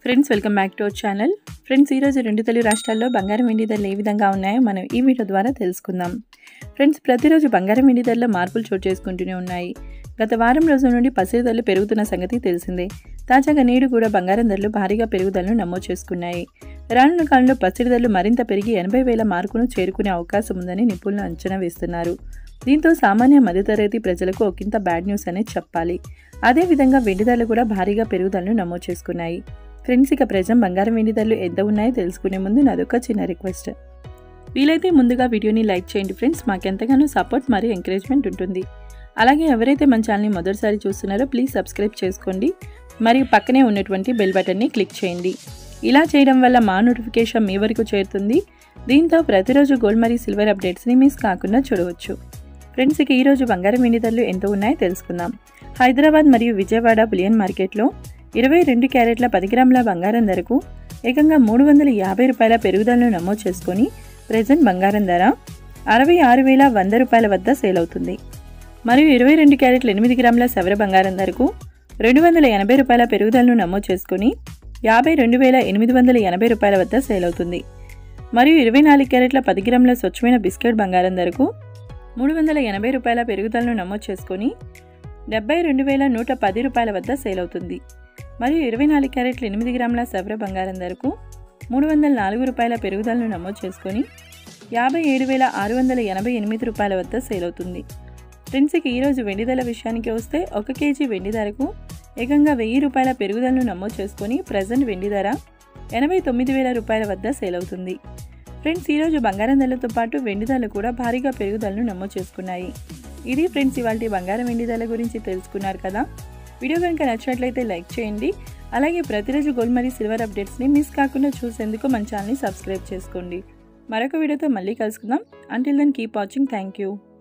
friends welcome back to our channel friends ఈరోజు రెండు తెలుగు రాష్ట్రాల్లో బంగారం వెండి ధరలు ఏ విధంగా ఉన్నాయో మనం ఈ వీడియో ద్వారా తెలుసుకుందాం ఫ్రెండ్స్ ప్రతిరోజు బంగారం వెండి ధరలో మార్పులు చోటు చేసుకుంటూనే ఉన్నాయి గత వారం రోజుల నుండి పసిడి ధరలు పెరుగుతున్న సంగతి తెలిసిందే తాజాగా నేడు కూడా బంగారం ధరలు భారీగా పెరుగుదలను నమోదు చేసుకున్నాయి రానున్న కాలంలో పసిడి ధరలు మరింత పెరిగి ఎనభై వేల మార్కును చేరుకునే అవకాశం ఉందని నిపుణులు అంచనా వేస్తున్నారు దీంతో సామాన్య మధ్యతరగతి ప్రజలకు ఒకంత బ్యాడ్ న్యూస్ అనేది చెప్పాలి అదేవిధంగా వెండి ధరలు కూడా భారీగా పెరుగుదలను నమోదు చేసుకున్నాయి ఫ్రెండ్స్ ఇక ప్రజెంట్ బంగారం వెండి ధరలు ఎంత ఉన్నాయో తెలుసుకునే ముందు నాదొక చిన్న రిక్వెస్ట్ వీలైతే ముందుగా వీడియోని లైక్ చేయండి ఫ్రెండ్స్ మాకెంతగానో సపోర్ట్ మరియు ఎంకరేజ్మెంట్ ఉంటుంది అలాగే ఎవరైతే మన ఛానల్ని మొదటిసారి చూస్తున్నారో ప్లీజ్ సబ్స్క్రైబ్ చేసుకోండి మరియు పక్కనే ఉన్నటువంటి బెల్ బటన్ని క్లిక్ చేయండి ఇలా చేయడం వల్ల మా నోటిఫికేషన్ మీ వరకు చేరుతుంది దీంతో ప్రతిరోజు గోల్డ్ మరియు సిల్వర్ అప్డేట్స్ని మిస్ కాకుండా చూడవచ్చు ఫ్రెండ్స్ ఇక ఈరోజు బంగారం వెండి ధరలు ఎంత ఉన్నాయో తెలుసుకుందాం హైదరాబాద్ మరియు విజయవాడ బులియన్ మార్కెట్లో ఇరవై రెండు క్యారెట్ల పది గ్రాముల బంగారం ధరకు ఏకంగా మూడు వందల యాభై రూపాయల పెరుగుదలను నమోదు చేసుకొని ప్రజెంట్ బంగారం ధర అరవై ఆరు వేల వంద రూపాయల వద్ద సేల్ అవుతుంది మరియు ఇరవై రెండు క్యారెట్ల ఎనిమిది గ్రాముల సవర బంగారం ధరకు రెండు వందల ఎనభై రూపాయల పెరుగుదలను నమోదు చేసుకొని యాభై రెండు వేల ఎనిమిది వందల ఎనభై రూపాయల వద్ద సేల్ అవుతుంది మరియు ఇరవై నాలుగు క్యారెట్ల పది గ్రాముల స్వచ్ఛమైన బిస్కెట్ బంగారం ధరకు మూడు వందల ఎనభై రూపాయల పెరుగుదలను నమోదు చేసుకొని డెబ్బై రెండు వేల నూట పది రూపాయల వద్ద సేల్ అవుతుంది మరియు ఇరవై నాలుగు క్యారెట్ల ఎనిమిది గ్రాముల సవర బంగారం ధరకు మూడు వందల నాలుగు రూపాయల పెరుగుదలను నమోదు చేసుకొని యాభై ఏడు వేల ఆరు వందల ఎనభై ఎనిమిది రూపాయల వద్ద సేల్ అవుతుంది ఫ్రెండ్స్కి ఈరోజు వెండి ధర విషయానికి వస్తే ఒక కేజీ వెండి ధరకు ఏకంగా వెయ్యి రూపాయల పెరుగుదలను నమోదు చేసుకొని ప్రజెంట్ వెండి ధర ఎనభై తొమ్మిది వేల రూపాయల వద్ద సేల్ అవుతుంది ఫ్రెండ్స్ ఈరోజు బంగారం ధరలతో పాటు వెండి ధరలు కూడా భారీగా పెరుగుదలను నమోదు చేసుకున్నాయి ఇది ఫ్రెండ్స్ ఇవాళ బంగారం వెండి ధరల గురించి తెలుసుకున్నారు కదా వీడియో కనుక నచ్చినట్లయితే లైక్ చేయండి అలాగే ప్రతిరోజు గోల్డ్ మరియు సిల్వర్ అప్డేట్స్ని మిస్ కాకుండా చూసేందుకు మన ఛానల్ని సబ్స్క్రైబ్ చేసుకోండి మరొక వీడియోతో మళ్ళీ కలుసుకుందాం until then keep watching thank you